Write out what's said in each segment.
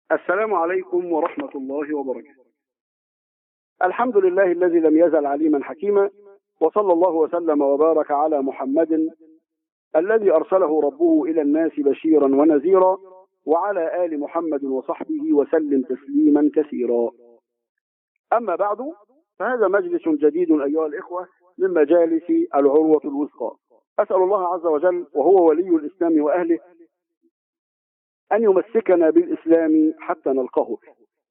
السلام عليكم ورحمة الله وبركاته الحمد لله الذي لم يزل عليما حكيما وصلى الله وسلم وبارك على محمد الذي أرسله ربه إلى الناس بشيرا ونذيرا وعلى آل محمد وصحبه وسلم تسليما كثيرا أما بعد فهذا مجلس جديد أيها الإخوة من مجالس العروة الوثقى أسأل الله عز وجل وهو ولي الإسلام وأهله أن يمسكنا بالإسلام حتى نلقاه به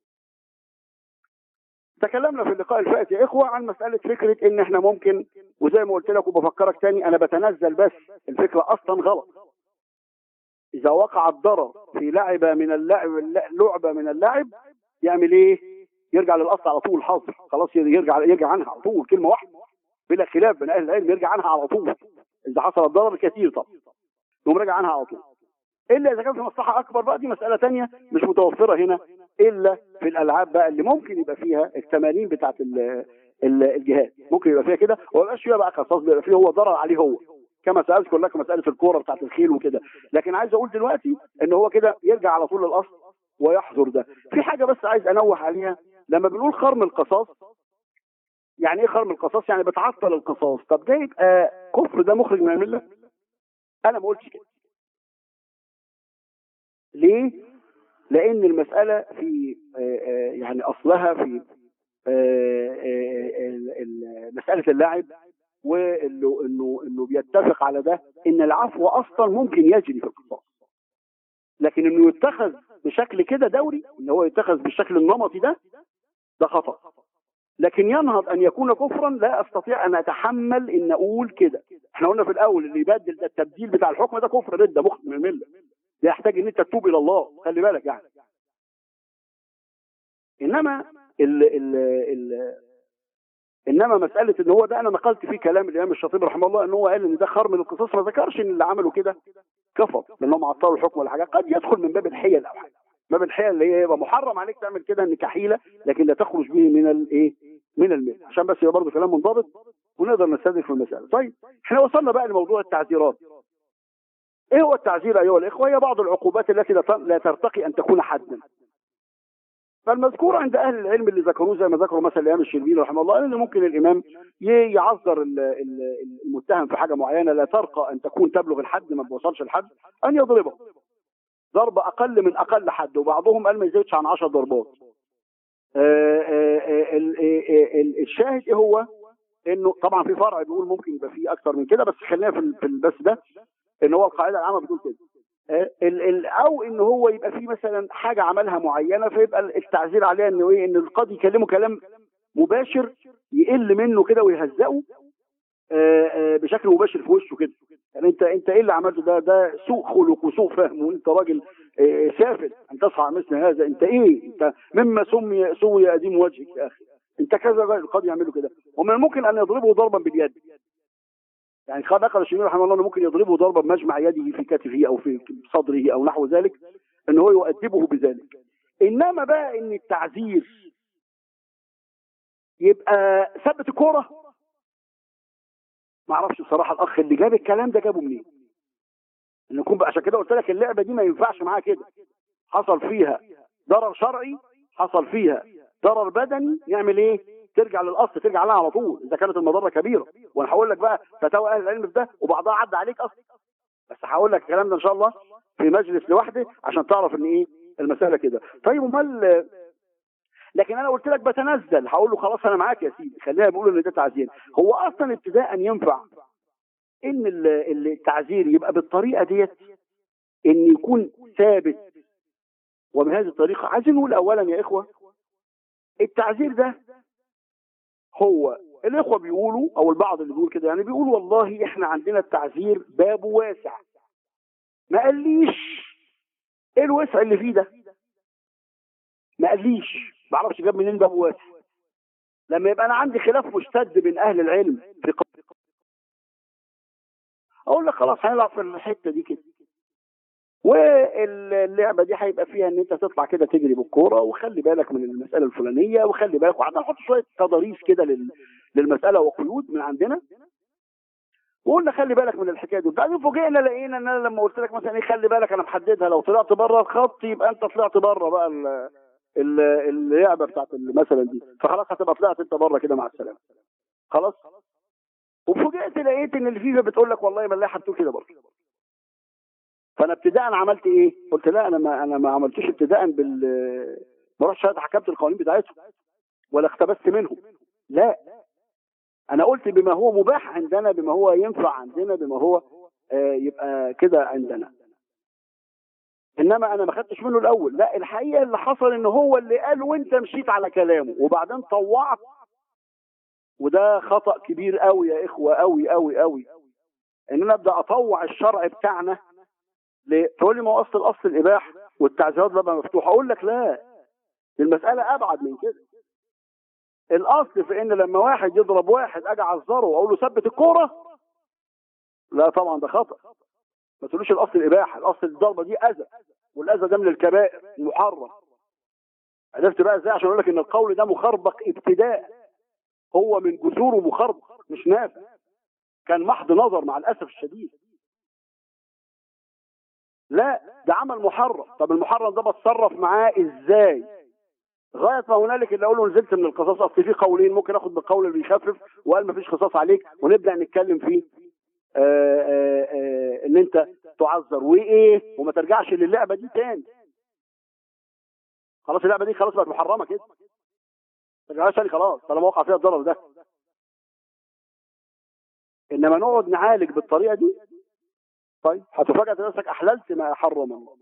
تكلمنا في اللقاء الفائت يا إخوة عن مسألة فكرة إن إحنا ممكن وزي ما قلت لك وبفكرك تاني أنا بتنزل بس الفكرة أصلا غلط إذا وقع الضرر في لعبة من اللعب لعبة من اللعب يعمل إيه؟ يرجع للأصل على طول حاضر خلاص يرجع يرجع عنها على طول كلمة واحدة بلا خلاف بين أهل العلم يرجع عنها على طول إذا حصل الضرر كثير طبعا يقوم راجع عنها على طول الا اذا كان في مصلحه اكبر بقى دي مساله تانية مش متوفره هنا الا في الالعاب بقى اللي ممكن يبقى فيها التمارين بتاعت الجهاد ممكن يبقى فيها كده وما يبقاش فيها بقى قصاص بيبقى فيه هو ضرر عليه هو كما ساذكر لك مساله الكوره بتاعت الخيل وكده لكن عايز اقول دلوقتي ان هو كده يرجع على طول للاصل ويحظر ده في حاجه بس عايز انوه عليها لما بنقول خرم القصاص يعني ايه خرم القصاص يعني بتعطل القصاص طب ده يبقى كفر ده مخرج من المله انا ما قلتش كده ليه لان المسألة في يعني اصلها في مسألة اللاعب وانه انه انه بيتفق على ده ان العفو اصلا ممكن يجري في القصاص لكن انه يتخذ بشكل كده دوري ان هو يتخذ بالشكل النمطي ده ده خطأ لكن ينهض ان يكون كفرا لا استطيع ان اتحمل ان اقول كده احنا قلنا في الاول اللي يبدل ده التبديل بتاع الحكم ده كفر رده مخ من المله ده يحتاج ان انت تتوب الى الله خلي بالك يعني انما ال ال ال انما مساله ان هو ده انا نقلت فيه كلام الامام الشاطبي رحمه الله ان هو قال ان ده خرم القصاص ما ذكرش ان اللي عملوا كده كفر لانهم عطلوا الحكم ولا حاجه قد يدخل من باب الحيل او حاجه باب الحيل اللي هي يبقى محرم عليك تعمل كده ان كحيله لكن لا تخرج به من الايه من المال عشان بس يبقى برضه كلام منضبط ونقدر نستدرك في المساله طيب احنا وصلنا بقى لموضوع التعذيرات ايه هو التعزير ايها الاخوه هي بعض العقوبات التي لا ترتقي ان تكون حدا فالمذكور عند اهل العلم اللي ذكروه زي ما ذكروا مثلا الامام الشربيني رحمه الله ان ممكن الامام يعذر المتهم في حاجه معينه لا ترقى ان تكون تبلغ الحد ما بوصلش الحد ان يضربه ضرب اقل من اقل حد وبعضهم قال ما يزيدش عن 10 ضربات الشاهد ايه هو انه طبعا في فرع بيقول ممكن يبقى فيه اكتر من كده بس خلينا في البث ده ان هو القاعده العامه بتقول كده ال ال او ان هو يبقى في مثلا حاجه عملها معينه فيبقى التعزير عليها انه ايه ان القاضي يكلمه كلام مباشر يقل منه كده ويهزقه بشكل مباشر في وشه كده يعني انت انت ايه اللي عملته ده ده سوء خلق وسوء فهم وانت راجل سافل ان تصحى مثل هذا انت ايه انت مما سمي سوي اديم وجهك يا اخي انت كذا القاضي يعمله كده ومن الممكن ان يضربه ضربا باليد يعني نقل الشيخ رحمه الله انه ممكن يضربه ضربا بمجمع يده في كتفه او في صدره او نحو ذلك ان هو يؤدبه بذلك انما بقى ان التعذير يبقى ثبت الكوره ما اعرفش بصراحه الاخ اللي جاب الكلام ده جابه منين ان يكون عشان كده قلت لك اللعبه دي ما ينفعش معاها كده حصل فيها ضرر شرعي حصل فيها ضرر بدني يعمل ايه ترجع للاصل ترجع لها على طول اذا كانت المضره كبيره وانا هقول لك بقى فتاوى اهل العلم في ده وبعضها عدى عليك اصلا بس هقول لك الكلام ده ان شاء الله في مجلس لوحده عشان تعرف ان ايه المساله كده طيب امال لكن انا قلت لك بتنزل هقول له خلاص انا معاك يا سيدي خلينا بيقولوا ان ده تعزير هو اصلا ابتداء ينفع ان التعزير يبقى بالطريقه ديت ان يكون ثابت وبهذه الطريقه عايزين نقول اولا يا اخوه التعزير ده هو الاخوه بيقولوا او البعض اللي بيقول كده يعني بيقول والله احنا عندنا التعزير بابه واسع ما قاليش ايه الوسع اللي فيه ده ما قاليش ما اعرفش جاب منين بابه واسع لما يبقى انا عندي خلاف مشتد بين اهل العلم في ق... اقول لك خلاص هنلعب في الحته دي كده واللعبه دي هيبقى فيها ان انت تطلع كده تجري بالكوره وخلي بالك من المساله الفلانيه وخلي بالك وقعدنا نحط شويه تضاريس كده لل... للمساله وقيود من عندنا وقلنا خلي بالك من الحكايه دي وبعدين فوجئنا لقينا ان انا لما قلت لك مثلا ايه خلي بالك انا محددها لو طلعت بره الخط يبقى انت طلعت بره بقى ال- ال- اللعبه بتاعت مثلا دي فخلاص هتبقى طلعت انت بره كده مع السلامه خلاص وفوجئت لقيت ان الفيفا بتقول لك والله ما اللائحه بتقول كده برضه فانا ابتداء عملت ايه؟ قلت لا انا ما انا ما عملتوش ابتداء بال ما رحتش حكمت القوانين بتاعتهم ولا اقتبست منهم لا انا قلت بما هو مباح عندنا بما هو ينفع عندنا بما هو آه يبقى كده عندنا انما انا ما خدتش منه الاول لا الحقيقه اللي حصل ان هو اللي قال وانت مشيت على كلامه وبعدين طوعت وده خطا كبير قوي يا اخوه قوي قوي قوي ان انا ابدا اطوع الشرع بتاعنا ليه؟ تقول لي ما هو اصل الاصل الاباح والتعزيرات بقى مفتوحه اقول لك لا المساله ابعد من كده الاصل في ان لما واحد يضرب واحد اجي اعذره واقول له ثبت الكوره لا طبعا ده خطا ما تقولوش الاصل الاباحه الاصل الضربه دي اذى والاذى ده من الكبائر محرم عرفت بقى ازاي عشان اقول لك ان القول ده مخربق ابتداء هو من جذوره مخربق مش نافع كان محض نظر مع الاسف الشديد لا ده عمل محرم طب المحرم ده بتصرف معاه ازاي غايه ما هنالك اللي اقول له نزلت من القصاص اصل في قولين ممكن اخد بالقول اللي بيخفف وقال ما فيش قصاص عليك ونبدا نتكلم فيه آآ آآ ان انت تعذر وايه وما ترجعش للعبه دي تاني خلاص اللعبه دي خلاص بقت محرمه كده ما ترجعش تاني خلاص طالما وقع فيها الضرر ده انما نقعد نعالج بالطريقه دي طيب هتفاجئ نفسك احللت ما حرم الله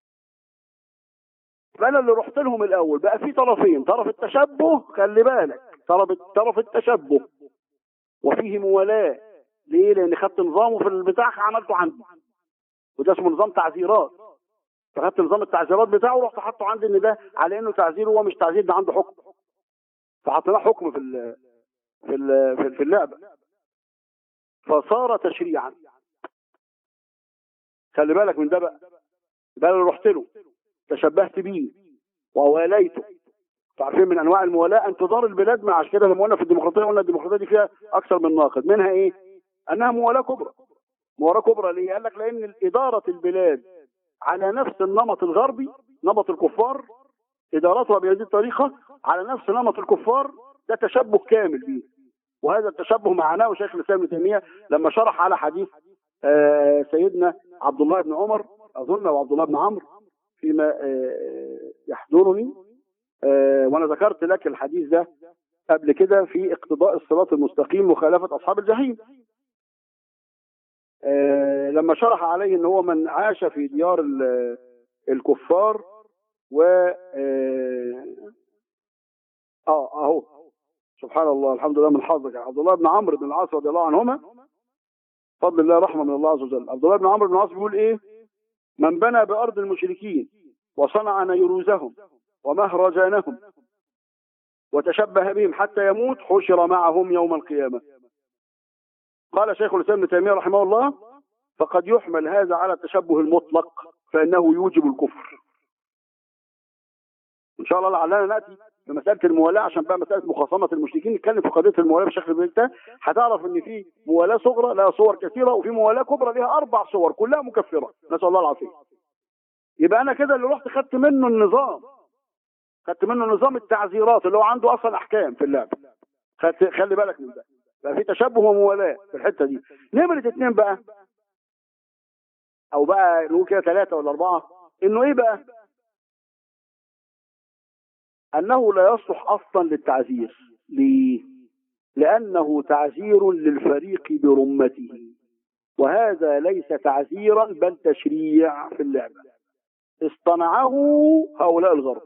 فانا اللي رحت لهم الاول بقى في طرفين طرف التشبه خلي بالك طرف طرف التشبه وفيه موالاه ليه لان خدت نظامه في البتاع عملته عندي وده اسمه نظام تعزيرات فخدت نظام التعزيرات بتاعه ورحت حاطه عندي ان ده على انه تعزير هو مش تعزير ده عنده حكم فحطيناه حكم في ال في ال في- في اللعبه فصار تشريعا خلي بالك من ده بقى ده اللي رحت له تشبهت بيه وواليته تعرفين من انواع الموالاه ان تدار البلاد مع عشان كده لما قلنا في الديمقراطيه قلنا الديمقراطيه دي فيها اكثر من ناقد منها ايه؟ انها موالاه كبرى موالاه كبرى ليه؟ قال لك لان اداره البلاد على نفس النمط الغربي نمط الكفار ادارتها بهذه الطريقه على نفس نمط الكفار ده تشبه كامل بيه وهذا التشبه معناه شيخ الاسلام ابن تيميه لما شرح على حديث آه، سيدنا عبد الله بن عمر اظن او عبد الله بن عمرو فيما آه، يحضرني آه، وانا ذكرت لك الحديث ده قبل كده في اقتضاء الصراط المستقيم مخالفه اصحاب الجحيم آه، لما شرح عليه ان هو من عاش في ديار ال- الكفار و اه آه، اهو سبحان الله الحمد لله من حظك يا عبد الله بن عمرو بن العاص رضي الله عنهما فضل الله رحمه من الله عز وجل عبد الله بن عمرو بن العاص بيقول ايه من بنى بارض المشركين وصنع نيروزهم ومهرجانهم وتشبه بهم حتى يموت حشر معهم يوم القيامه قال شيخ الاسلام ابن تيميه رحمه الله فقد يحمل هذا على التشبه المطلق فانه يوجب الكفر ان شاء الله لعلنا ناتي بمساله الموالاه عشان بقى مساله مخاصمه المشركين نتكلم في قضيه الموالاه بشكل بالتالي هتعرف ان في موالاه صغرى لها صور كثيره وفي موالاه كبرى لها اربع صور كلها مكفره نسال الله العافيه يبقى انا كده اللي رحت خدت منه النظام خدت منه نظام التعزيرات اللي هو عنده اصلا احكام في اللعبه خدت خلي بالك من ده بقى في تشبه وموالاه في الحته دي نمره اتنين بقى او بقى نقول كده ثلاثه ولا اربعه انه ايه بقى انه لا يصلح اصلا للتعزير ليه لانه تعزير للفريق برمته وهذا ليس تعزيرا بل تشريع في اللعبه اصطنعه هؤلاء الغرب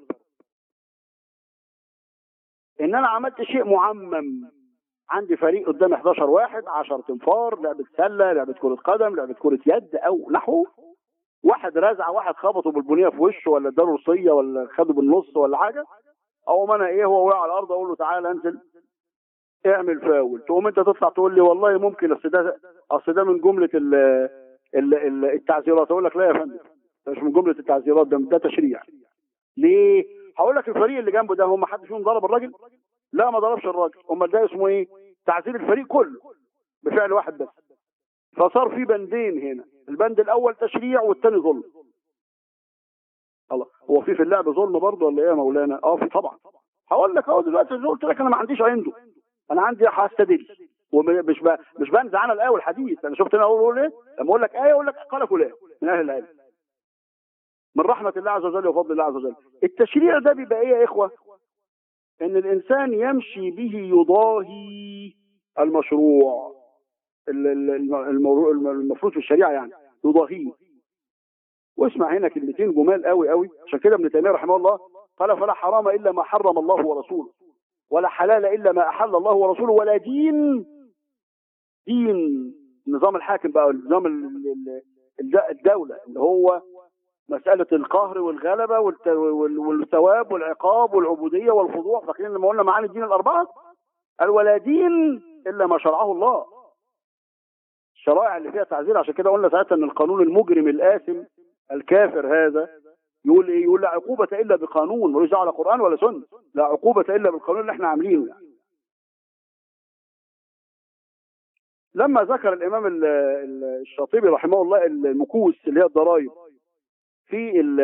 ان انا عملت شيء معمم عندي فريق قدام 11 واحد 10 تنفار لعبه سله لعبه كره قدم لعبه كره يد او نحو واحد رزع واحد خبطه بالبنيه في وشه ولا اداله رصيه ولا خده بالنص ولا حاجه او ما انا ايه هو وقع على الارض اقول له تعالى انزل اعمل فاول تقوم انت تطلع تقول لي والله ممكن اصل ده اصل ده من جمله ال ال ال التعزيرات اقول لك لا يا فندم ده مش من جمله التعزيرات ده ده تشريع ليه؟ هقول لك الفريق اللي جنبه ده هم حد فيهم ضرب الراجل؟ لا ما ضربش الراجل امال ده اسمه ايه؟ تعزير الفريق كله بفعل واحد بس فصار في بندين هنا البند الاول تشريع والثاني ظلم الله هو في في اللعب ظلم برضه ولا ايه يا مولانا اه في طبعا هقول لك اهو دلوقتي زي قلت لك انا ما عنديش عنده انا عندي هستدل ومش ب... مش بنزع انا الايه والحديث انا شفت انا اقول ايه لما اقول لك ايه اقول لك قال فلان من اهل العلم من رحمه الله عز وجل وفضل الله عز وجل التشريع ده بيبقى ايه يا اخوه ان الانسان يمشي به يضاهي المشروع ال- ال- الم- الموضوع- الم- المفروض في الشريعه يعني يضاهيه واسمع هنا كلمتين جمال قوي قوي عشان كده ابن تيميه رحمه الله قال فلا حرام الا ما حرم الله ورسوله ولا حلال الا ما احل الله ورسوله ولا دين دين نظام الحاكم بقى نظام ال- ال- الد- الدوله اللي هو مسألة القهر والغلبة والت- وال- والثواب والعقاب والعبودية والخضوع فاكرين لما قلنا معاني الدين الأربعة قال ولا دين إلا ما شرعه الله الشرائع اللي فيها تعزير عشان كده قلنا ساعتها ان القانون المجرم الآثم الكافر هذا يقول ايه يقول لا عقوبة إلا بقانون ملوش دعوة لا قرآن ولا سنة لا عقوبة إلا بالقانون اللي احنا عاملينه يعني. لما ذكر الإمام ال- ال- الشاطبي رحمه الله المكوس اللي هي الضرائب في ال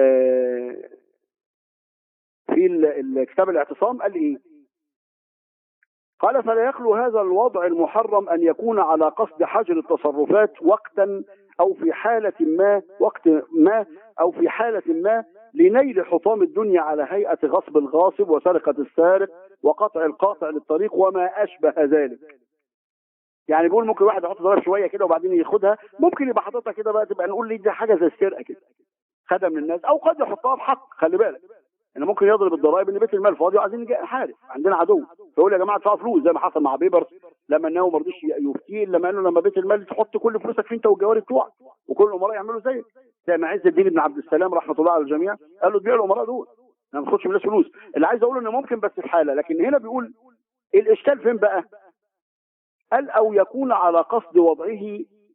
في ال- ال- كتاب الاعتصام قال ايه قال فلا يخلو هذا الوضع المحرم ان يكون على قصد حجر التصرفات وقتا او في حالة ما وقت ما او في حالة ما لنيل حطام الدنيا على هيئة غصب الغاصب وسرقة السارق وقطع القاطع للطريق وما اشبه ذلك يعني بيقول ممكن واحد يحط ضرب شويه كده وبعدين ياخدها ممكن يبقى حاططها كده بقى تبقى نقول لي دي حاجه زي السرقه كده خدها من الناس او قد يحطها بحق خلي بالك ان ممكن يضرب الضرائب ان بيت المال فاضي وعايزين نجي نحارب عندنا عدو فيقول يا جماعه ادفعوا فلوس زي ما حصل مع بيبرس لما الناو ما رضيش يفتيه لما قال له لما بيت المال تحط كل فلوسك فيه انت والجواري بتوعك وكل الامراء يعملوا زيك زي ما عز الدين بن عبد السلام رحمه الله على الجميع قال له تبيع الامراء دول انا ما باخدش من الناس فلوس اللي عايز اقوله ان ممكن بس في حاله لكن هنا بيقول الاشكال فين بقى قال او يكون على قصد وضعه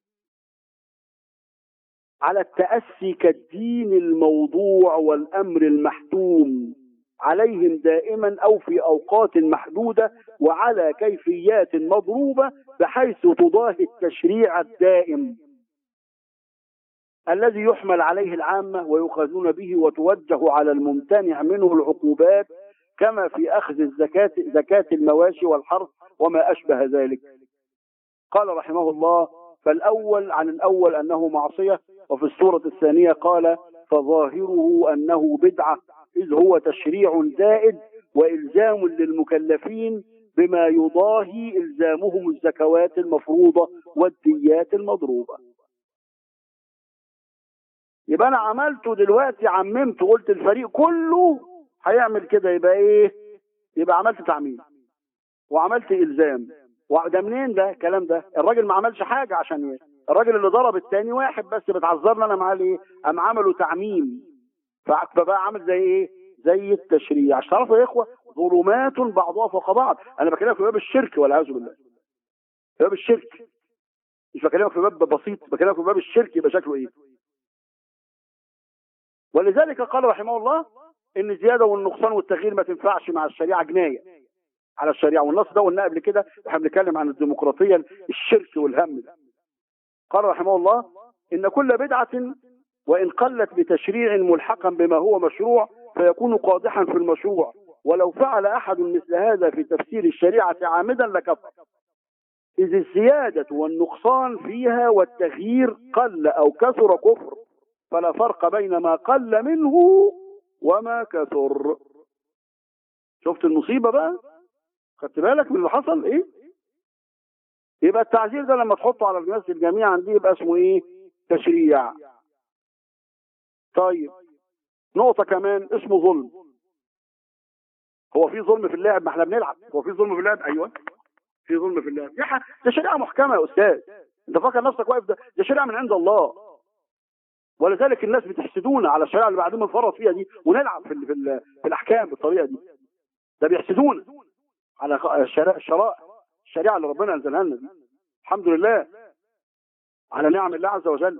على التأسي كالدين الموضوع والأمر المحتوم عليهم دائما أو في أوقات محدودة وعلى كيفيات مضروبة بحيث تضاهي التشريع الدائم الذي يحمل عليه العامة ويؤخذون به وتوجه على الممتنع منه العقوبات كما في أخذ الزكاة زكاة المواشي والحرث وما أشبه ذلك قال رحمه الله فالأول عن الأول أنه معصية وفي السورة الثانية قال فظاهره أنه بدعة إذ هو تشريع زائد وإلزام للمكلفين بما يضاهي إلزامهم الزكوات المفروضة والديات المضروبة يبقى أنا عملته دلوقتي عممت قلت الفريق كله هيعمل كده يبقى إيه يبقى عملت تعميم وعملت إلزام وده منين ده الكلام ده الراجل ما عملش حاجة عشان ايه الراجل اللي ضرب التاني واحد بس بتعذرنا انا معاه ليه قام عملوا تعميم فبقى عامل زي ايه زي التشريع عشان تعرفوا يا اخوه ظلمات بعضها فوق بعض انا بكلمك في باب الشرك والعياذ بالله في باب الشرك مش بكلمك في باب بسيط بكلمك في باب الشرك يبقى شكله ايه ولذلك قال رحمه الله ان الزياده والنقصان والتغيير ما تنفعش مع الشريعه جنايه على الشريعه والنص ده قلنا قبل كده واحنا بنتكلم عن الديمقراطيه الشرك والهم ده قال رحمه الله ان كل بدعه وان قلت بتشريع ملحقا بما هو مشروع فيكون قادحا في المشروع ولو فعل احد مثل هذا في تفسير الشريعه عامدا لكفر اذ الزياده والنقصان فيها والتغيير قل او كثر كفر فلا فرق بين ما قل منه وما كثر شفت المصيبه بقى خدت بالك من اللي حصل ايه يبقى التعزير ده لما تحطه على الناس الجميع عندي يبقى اسمه ايه تشريع طيب نقطة كمان اسمه ظلم هو في ظلم في اللعب ما احنا بنلعب هو في ظلم في اللعب ايوه في ظلم في اللعب دي ح- ده شريعة محكمة يا استاذ انت فاكر نفسك واقف ده ده شريعة من عند الله ولذلك الناس بتحسدونا على الشريعة اللي بعدين بنفرط فيها دي ونلعب في ال- في, ال- في الاحكام بالطريقة دي ده بيحسدونا على خ- الشرائع الشرائع الشريعة اللي ربنا انزلها لنا دي الحمد لله على نعم الله عز وجل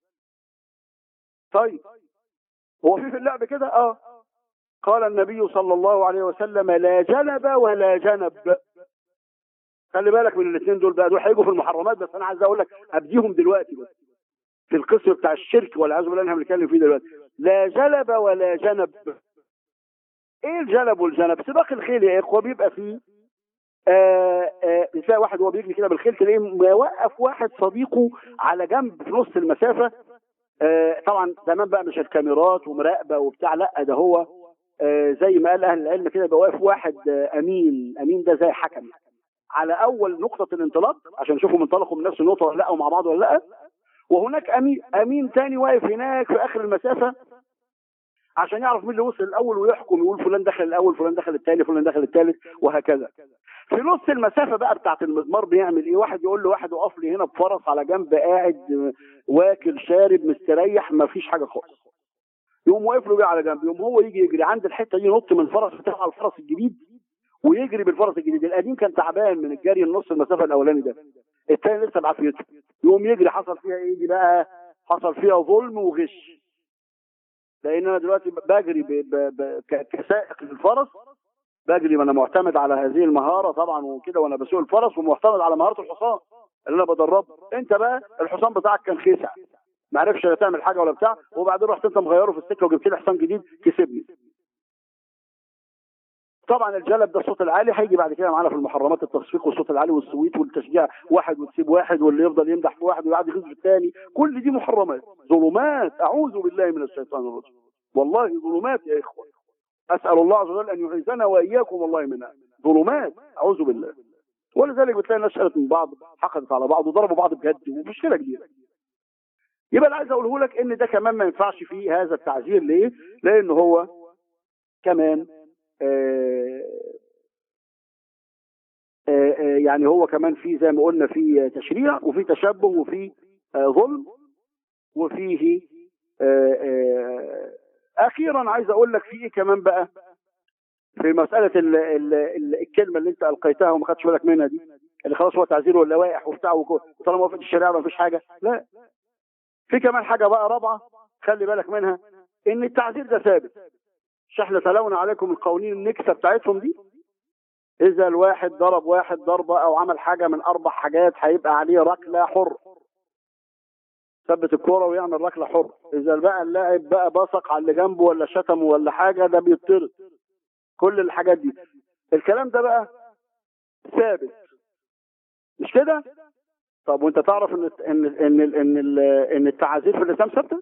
طيب هو في في اللعب كده اه قال النبي صلى الله عليه وسلم لا جنب ولا جنب خلي بالك من الاثنين دول بقى دول هيجوا في المحرمات بس انا عايز اقول لك ابديهم دلوقتي بس في القسم بتاع الشرك والعياذ بالله اللي احنا بنتكلم فيه دلوقتي لا جلب ولا جنب ايه الجلب والجنب سباق الخيل يا اخوه بيبقى فيه آه آه تلاقي واحد وهو بيجري كده بالخيل تلاقيه موقف واحد صديقه على جنب في نص المسافه آه طبعا زمان بقى مش الكاميرات ومراقبه وبتاع لا ده هو آه زي ما قال اهل العلم كده يبقى واقف واحد آه امين امين ده زي حكم على اول نقطه الانطلاق عشان يشوفوا منطلقوا من نفس النقطه ولا لا ومع بعض ولا لا وهناك امين امين تاني واقف هناك في اخر المسافه عشان يعرف مين اللي وصل الاول ويحكم يقول فلان دخل الاول فلان دخل الثاني فلان دخل الثالث وهكذا في نص المسافه بقى بتاعت المزمار بيعمل ايه واحد يقول له واحد اقف لي هنا بفرس على جنب قاعد واكل شارب مستريح ما فيش حاجه خالص يقوم واقف له بيه على جنب يقوم هو يجي يجري عند الحته دي ينط من الفرس بتاعه على الفرس الجديد ويجري بالفرس الجديد القديم كان تعبان من الجري النص المسافه الاولاني ده الثاني لسه بعافيته يقوم يجري حصل فيها ايه دي بقى حصل فيها ظلم وغش لان انا دلوقتي بجري ب... ب... ب... كسائق للفرس بجري وانا معتمد على هذه المهاره طبعا وكده وانا بسوق الفرس ومعتمد على مهاره الحصان اللي انا بدربه انت بقى الحصان بتاعك كان خيسع ما عرفش تعمل حاجه ولا بتاع وبعدين رحت انت مغيره في السكه وجبت لي حصان جديد كسبني طبعا الجلب ده الصوت العالي هيجي بعد كده معانا في المحرمات التصفيق والصوت العالي والسويت والتشجيع واحد وتسيب واحد واللي يفضل يمدح في واحد ويقعد يغيظ في الثاني كل دي محرمات ظلمات اعوذ بالله من الشيطان الرجيم والله ظلمات يا اخوه اسال الله عز وجل ان يعيذنا واياكم والله منها ظلمات اعوذ بالله ولذلك بتلاقي الناس شالت من بعض حقدت على بعض وضربوا بعض بجد ومشكله كبيره يبقى اللي عايز اقوله لك ان ده كمان ما ينفعش فيه هذا التعذير ليه؟ لان هو كمان آآ آآ يعني هو كمان في زي ما قلنا في تشريع وفي تشبه وفي ظلم وفيه آآ اخيرا عايز اقول لك في ايه كمان بقى في مساله ال ال ال الكلمه اللي انت القيتها وما خدتش بالك منها دي اللي خلاص هو تعزير واللوائح وبتاع وطالما وافقت الشريعه ما فيش حاجه لا في كمان حاجه بقى رابعه خلي بالك منها ان التعزير ده ثابت مش احنا تلونا عليكم القوانين النكسه بتاعتهم دي اذا الواحد ضرب واحد ضربه او عمل حاجه من اربع حاجات هيبقى عليه ركله حر ثبت الكوره ويعمل ركله حر اذا بقى اللاعب بقى بصق على اللي جنبه ولا شتمه ولا حاجه ده بيطرد كل الحاجات دي الكلام ده بقى ثابت مش كده طب وانت تعرف ان ان ان ان, إن التعازير في الاسلام ثابته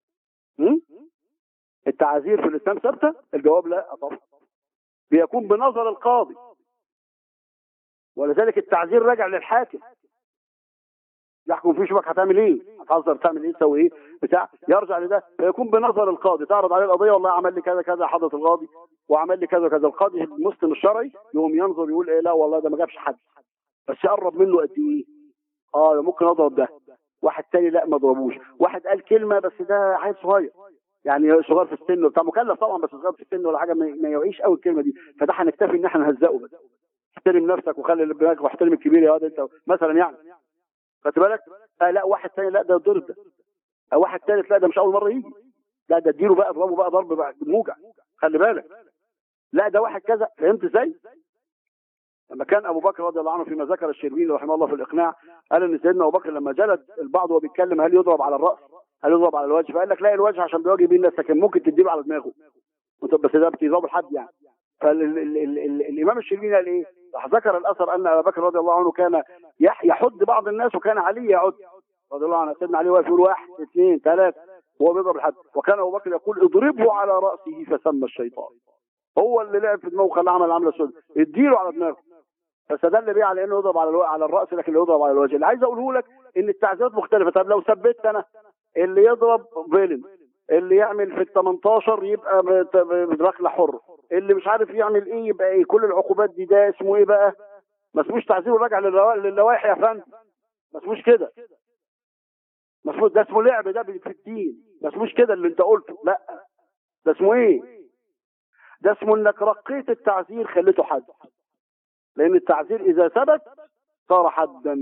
التعازير في الاسلام ثابته الجواب لا طبعا بيكون بنظر القاضي ولذلك التعزير راجع للحاكم يحكم فيه شوفك هتعمل ايه هتهزر تعمل ايه تسوي ايه بتاع يرجع لده فيكون بنظر القاضي تعرض عليه القضيه والله عمل لي كذا كذا حضره القاضي وعمل لي كذا كذا القاضي المسلم الشرعي يقوم ينظر يقول ايه لا والله ده ما جابش حد بس يقرب منه قد ايه اه ممكن اضرب ده واحد تاني لا ما ضربوش واحد قال كلمه بس ده عيل صغير يعني صغير في السن بتاع مكلف طبعا بس صغير في السن ولا حاجه ما يعيش قوي الكلمه دي فده هنكتفي ان احنا نهزقه بس احترم نفسك وخلي اللي بالك واحترم الكبير يا واد انت مثلا يعني خدت بالك آه لا واحد تاني لا ده ضرب ده آه واحد تالت لا ده مش اول مره يجي لا ده اديله بقى اضربه بقى ضرب بقى موجع خلي بالك لا ده واحد كذا فهمت ازاي لما كان ابو بكر رضي الله عنه فيما ذكر الشربيني رحمه الله في الاقناع قال ان سيدنا ابو بكر لما جلد البعض وهو بيتكلم هل يضرب على الراس هل يضرب على الوجه فقال لك لا الوجه عشان بيواجه بيه الناس لكن ممكن تديله على دماغه بس ده بتضرب حد يعني فالامام الشربيني قال ايه راح ذكر الاثر ان ابا بكر رضي الله عنه كان يحد بعض الناس وكان علي يعد رضي الله عنه سيدنا علي واقف يقول واحد اثنين ثلاثه وهو بيضرب الحد وكان ابو بكر يقول اضربه على راسه فسمى الشيطان هو اللي لعب في دماغه خلاه عمل عمله سوداء اديله على دماغه فاستدل بيه على انه يضرب على الو... على الراس لكن يضرب على الوجه اللي عايز اقوله لك ان التعزيرات مختلفه طب لو ثبت انا اللي يضرب فيلن اللي يعمل في ال 18 يبقى بركله حر اللي مش عارف يعمل ايه يبقى ايه كل العقوبات دي ده اسمه ايه بقى ما اسموش تعزير وراجع للوائح يا فندم ما اسموش كده ما اسموش ده اسمه لعب ده في الدين ما اسموش كده اللي انت قلته لا ده اسمه ايه ده اسمه انك رقيت التعزير خليته حد لان التعزير اذا ثبت صار حدا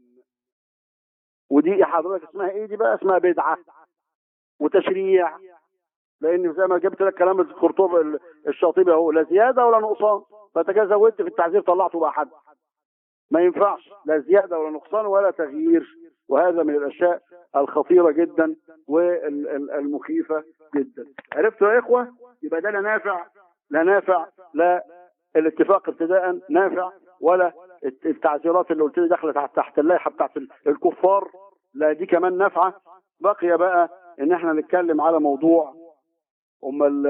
ودي حضرتك اسمها ايه دي بقى اسمها بدعه وتشريع لان زي ما جبت لك كلام الخرطوب الشاطبي اهو لا زياده ولا نقصان فانت كده زودت في التعزير طلعته بقى حد ما ينفعش لا زيادة ولا نقصان ولا تغيير وهذا من الأشياء الخطيرة جدا والمخيفة جدا عرفتوا يا إخوة يبقى ده لا نافع لا نافع لا الاتفاق ابتداء نافع ولا التعزيرات اللي قلت لي دخلت تحت تحت اللائحه بتاعت الكفار لا دي كمان نافعه بقي بقى ان احنا نتكلم على موضوع امال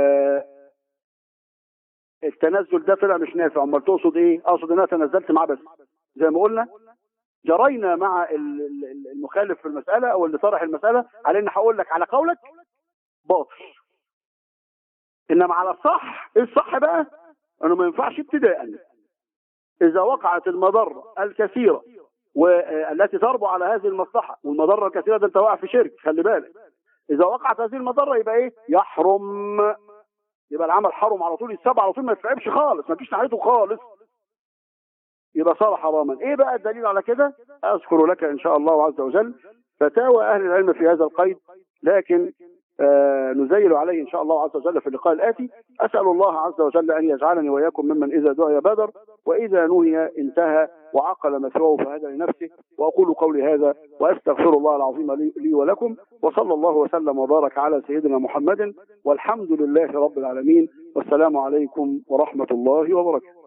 التنزل ده طلع مش نافع امال تقصد ايه اقصد ان انا تنزلت معاه بس زي ما قلنا جرينا مع المخالف في المساله او اللي طرح المساله على ان هقول لك على قولك باطل انما على الصح ايه الصح بقى انه ما ينفعش ابتداء اذا وقعت المضره الكثيره والتي تربو على هذه المصلحه والمضره الكثيره ده انت واقع في شرك خلي بالك اذا وقعت هذه المضره يبقى ايه يحرم يبقى العمل حرم على طول يتساب على طول ما يتلعبش خالص ما تجيش ناحيته خالص يبقى صار حراما ايه بقى الدليل على كده اذكر لك ان شاء الله عز وجل فتاوى اهل العلم في هذا القيد لكن آه نزيل عليه إن شاء الله عز وجل في اللقاء الآتي أسأل الله عز وجل أن يجعلني وإياكم ممن إذا دعي بادر وإذا نهي انتهى وعقل مثواه فهدى لنفسه وأقول قولي هذا وأستغفر الله العظيم لي, لي ولكم وصلى الله وسلم وبارك على سيدنا محمد والحمد لله رب العالمين والسلام عليكم ورحمة الله وبركاته